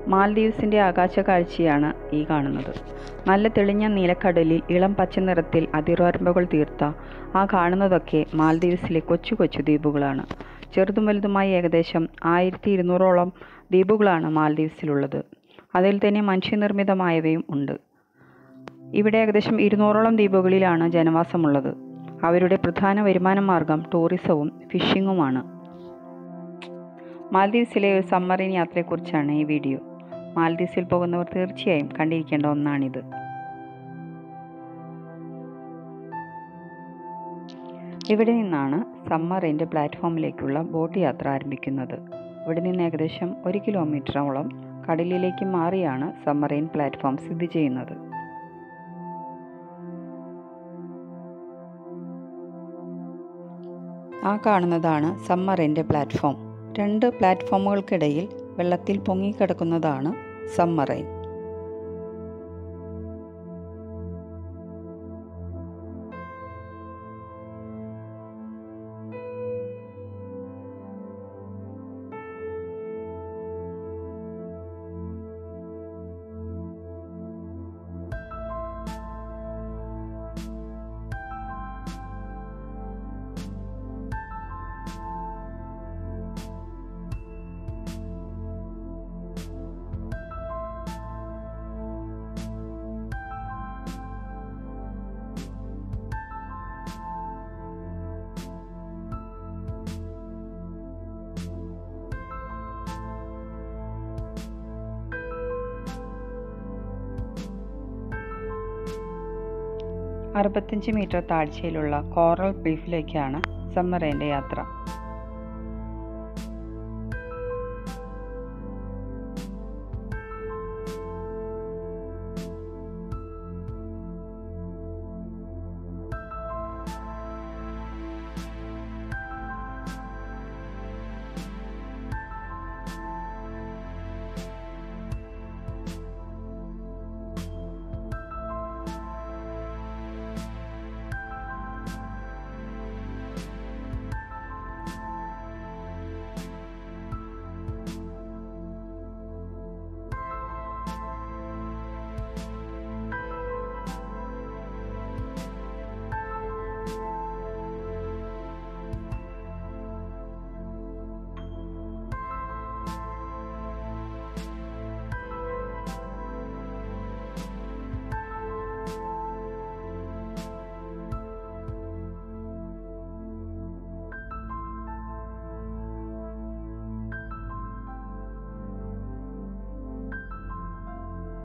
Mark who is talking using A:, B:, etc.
A: മാൽദീവ്സിൻ്റെ ആകാശ കാഴ്ചയാണ് ഈ കാണുന്നത് നല്ല തെളിഞ്ഞ നീലക്കടലിൽ ഇളം പച്ച നിറത്തിൽ അതിർവരമ്പുകൾ തീർത്ത ആ കാണുന്നതൊക്കെ മാൽദീവ്സിലെ കൊച്ചു കൊച്ചു ദ്വീപുകളാണ് ചെറുതും വലുതുമായി ഏകദേശം ആയിരത്തി ഇരുന്നൂറോളം ദ്വീപുകളാണ് മാൽദീവ്സിലുള്ളത് അതിൽ തന്നെ മനുഷ്യനിർമ്മിതമായവയും ഉണ്ട് ഇവിടെ ഏകദേശം ഇരുന്നൂറോളം ദ്വീപുകളിലാണ് ജനവാസമുള്ളത് അവരുടെ പ്രധാന വരുമാന മാർഗം ടൂറിസവും ഫിഷിങ്ങുമാണ് മാൽദീവ്സിലെ ഒരു സബ്മറീൻ യാത്രയെക്കുറിച്ചാണ് ഈ വീഡിയോ മാൽദീവ്സിൽ പോകുന്നവർ തീർച്ചയായും കണ്ടിരിക്കേണ്ട ഒന്നാണിത് ഇവിടെ നിന്നാണ് സബ്മറൈൻ്റെ പ്ലാറ്റ്ഫോമിലേക്കുള്ള ബോട്ട് യാത്ര ആരംഭിക്കുന്നത് ഇവിടെ നിന്ന് ഏകദേശം ഒരു കിലോമീറ്ററോളം കടലിലേക്ക് മാറിയാണ് സബ്മറൈൻ പ്ലാറ്റ്ഫോം സ്ഥിതി ചെയ്യുന്നത് ആ കാണുന്നതാണ് സബ്മറൈൻ്റെ പ്ലാറ്റ്ഫോം രണ്ട് പ്ലാറ്റ്ഫോമുകൾക്കിടയിൽ വെള്ളത്തിൽ പൊങ്ങിക്കിടക്കുന്നതാണ് സബ്മറൈൻ അറുപത്തഞ്ച് മീറ്റർ താഴ്ചയിലുള്ള കോറൽ ബ്രീഫിലേക്കാണ് സമ്മറൈൻ്റെ യാത്ര